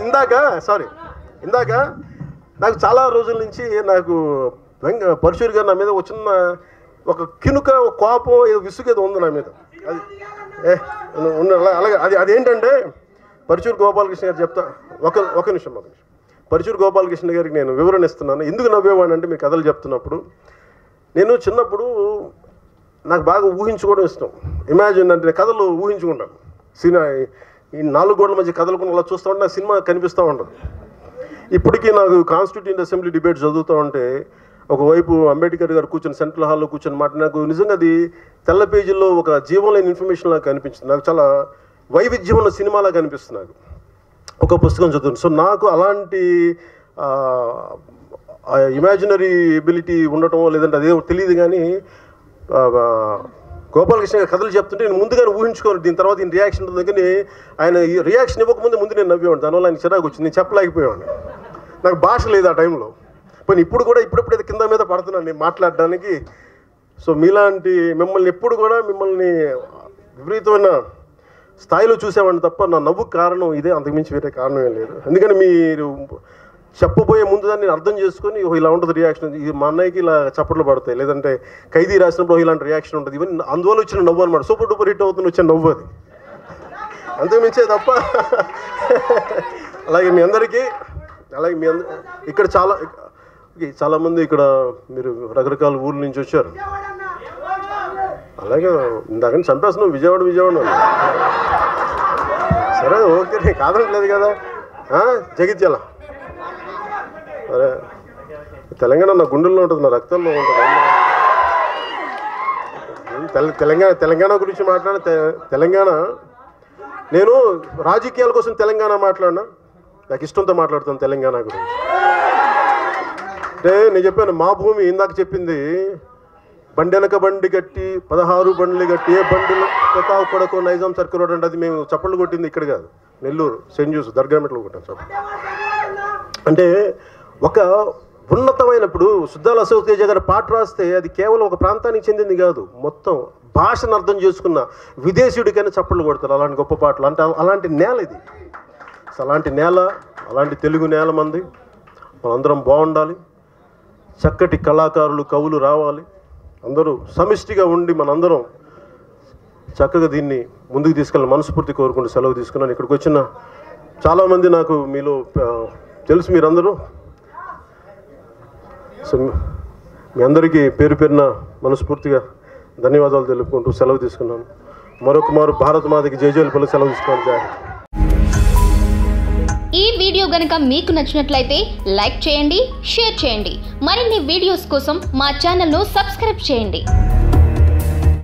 ఇందాక సారీ ఇందాక నాకు చాలా రోజుల నుంచి నాకు వెంక పరశురి గారు నా మీద ఒక చిన్న ఒక కినుక ఒక కోపం ఏదో విసుగు ఏదో ఉంది నా మీద అది ఏ ఉన్న అలా- అలాగే అది అదేంటంటే పరచూరు గోపాలకృష్ణ గారు చెప్తా ఒక ఒక నిమిషం ఒక నిమిషం పరచూరు గోపాలకృష్ణ గారికి నేను వివరణ ఇస్తున్నాను ఎందుకు నవ్వేవాడిని అంటే మీ కథలు చెప్తున్నప్పుడు నేను చిన్నప్పుడు నాకు బాగా ఊహించుకోవడం ఇష్టం ఇమాజిన్ అంటే కథలు ఊహించుకుంటాను సినిమా ఈ నాలుగు గోడల మధ్య కథలు అలా చూస్తూ ఉంటే నాకు సినిమా కనిపిస్తూ ఉండదు ఇప్పటికీ నాకు కాన్స్టిట్యూంట్ అసెంబ్లీ డిబేట్ చదువుతూ ఉంటే ఒకవైపు అంబేద్కర్ గారు కూర్చొని సెంట్రల్ హాల్లో కూర్చొని మాట నాకు నిజంగా అది తెల్ల పేజీల్లో ఒక జీవం లేని ఇన్ఫర్మేషన్ లాగా కనిపించింది నాకు చాలా వైవిధ్యం ఉన్న సినిమాలా కనిపిస్తుంది నాకు ఒక పుస్తకం చదువుతుంది సో నాకు అలాంటి ఇమాజినరీ ఎబిలిటీ ఉండటం లేదంటే అదే తెలియదు కానీ ఆ, ఆ, గోపాలకృష్ణ గారు కథలు చెప్తుంటే నేను ముందుగానే ఊహించుకోను దీని తర్వాత ఈయన రియాక్షన్ ఉంటుంది కానీ ఆయన ఈ రియాక్షన్ ఇవ్వకముందే ముందు నేను నవ్వేవాడిని దానివల్ల ఆయన చిరాకు వచ్చింది నేను చెప్పలేకపోయేవాడిని నాకు భాష లేదు ఆ టైంలో కానీ ఇప్పుడు కూడా ఇప్పుడెప్పుడైతే కింద మీద పడుతున్నాను నేను మాట్లాడడానికి సో మీలాంటి మిమ్మల్ని ఎప్పుడు కూడా మిమ్మల్ని విపరీతమైన స్థాయిలో చూసేవాడిని తప్ప నా నవ్వు కారణం ఇదే అంతకుమించి వేరే కారణం ఏం లేదు ఎందుకని మీరు చెప్పబోయే ముందు దాన్ని అర్థం చేసుకొని "ఓ, ఇలా ఉంటుంది రియాక్షన్ ఇది మా అన్నయ్యకి ఇలా చప్పట్లు పడతాయి లేదంటే ఖైదీ రాసినప్పుడు "ఓ, ఇలాంటి రియాక్షన్ ఉంటుంది ఇవన్నీ అందువల్ల వచ్చిన నవ్వు అనమాట సూపర్ డూపర్ హిట్ అవుతుంది వచ్చిన నవ్వు అది అంతకుమించే తప్ప అలాగే మీ అందరికీ అలాగే మీ అందరి ఇక్కడ చాలా ఓకే, చాలామంది ఇక్కడ మీరు రకరకాల ఊర్ల నుంచి వచ్చారు అలాగే ఇందాక చంపేస్తున్నావు విజయవాడ విజయవాడ అన్నావు. సరే ఓకే నేను కాదనట్లేదు కదా ఆ, జగిత్యాల సరే తెలంగాణ నా గుండెల్లో ఉంటుంది నా రక్తంలో ఉంటుంది తెల- తెలంగాణ తెలంగాణ గురించి మాట్లాడిన తె- తెలంగాణ నేను రాజకీయాల కోసం తెలంగాణ మాట్లాడినా నాకు ఇష్టంతో మాట్లాడుతాను తెలంగాణ గురించి అంటే నేను చెప్పాను మా భూమి ఇందాక చెప్పింది బండి వెనక బండి కట్టి పదహారు బండ్లు కట్టి ఏ బండిలు పెతావు కొడకు నైజాం సర్కిల్ రోడ్ అంటే అది మేము చప్పట్లు కొట్టింది ఇక్కడ కాదు నెల్లూరు సెంట్ జూస్ దర్గా మెట్లు కొట్టాం చప్పట్లు అంటే ఒక ఉన్నతమైనప్పుడు సుద్దాల అశోక్ తేజ గారు పాట రాస్తే అది కేవలం ఒక ప్రాంతానికి చెందింది కాదు మొత్తం భాషను అర్థం చేసుకున్న విదేశీయుడికైనా చప్పట్లు కొడతారు అలాంటి గొప్ప పాటలు అంటే అలాంటి నేల ఇది అసలు అలాంటి నేల అలాంటి తెలుగు నేల మంది మనందరం బాగుండాలి చక్కటి కళాకారులు కవులు రావాలి అందరూ సమిష్టిగా ఉండి మనందరం చక్కగా దీన్ని ముందుకు తీసుకెళ్ళి మనస్ఫూర్తి కోరుకుంటూ సెలవు తీసుకున్నాను ఇక్కడికి వచ్చిన చాలామంది నాకు మీలో ఆ, తెలుసు మీరందరూ సో మీ- మీ అందరికీ పేరు పేరున మనస్ఫూర్తిగా ధన్యవాదాలు తెలుపుకుంటూ సెలవు తీసుకున్నాను మరొక మారు భారత మాతకి జయజయలు పలు సెలవు తీసుకున్నాను జాయ్ ఈ వీడియో గనుక మీకు నచ్చినట్లయితే లైక్ చేయండి షేర్ చేయండి మరిన్ని వీడియోస్ కోసం మా ఛానల్ను సబ్స్క్రైబ్ చేయండి